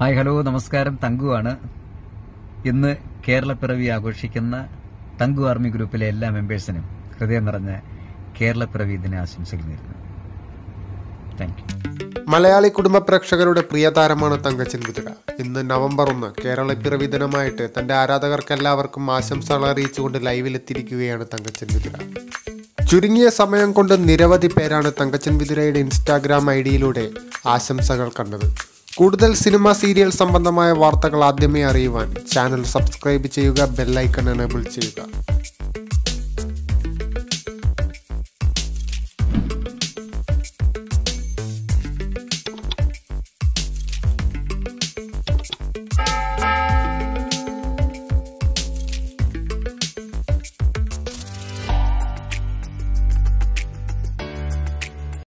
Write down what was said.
hi hello നമസ്കാരം തങ്കുവാണ് ഇന്ന് കേരളപ്പിറവി ആഘോഷിക്കുന്ന തങ്കു ആർമി ഗ്രൂപ്പിലെ എല്ലാ മെമ്പേഴ്സിനും ഹൃദയം നിറഞ്ഞ കേരളപ്പിറവി ദിനാശംസകൾ നേരുന്നു താങ്ക് യു മലയാളി കുടുംബ പ്രേക്ഷകരുടെ പ്രിയ താരമാണ് തങ്കച്ചൻ കുതിര ഇന്ന് നവംബർ ഒന്ന് കേരള പിറവി ദിനമായിട്ട് തന്റെ ആരാധകർക്കെല്ലാവർക്കും ആശംസകൾ അറിയിച്ചുകൊണ്ട് ലൈവിലെത്തിയിരിക്കുകയാണ് തങ്കച്ചൻ കുതിര ചുരുങ്ങിയ സമയം കൊണ്ട് നിരവധി പേരാണ് തങ്കച്ചൻ കുതിരയുടെ ഇൻസ്റ്റാഗ്രാം ഐ ഡിയിലൂടെ ആശംസകൾ കണ്ടത് കൂടുതൽ സിനിമ സീരിയൽ സംബന്ധമായ വാർത്തകൾ ആദ്യമേ അറിയുവാൻ ചാനൽ സബ്സ്ക്രൈബ് ചെയ്യുക ബെല്ലൈക്കൺ എനേബിൾ ചെയ്യുക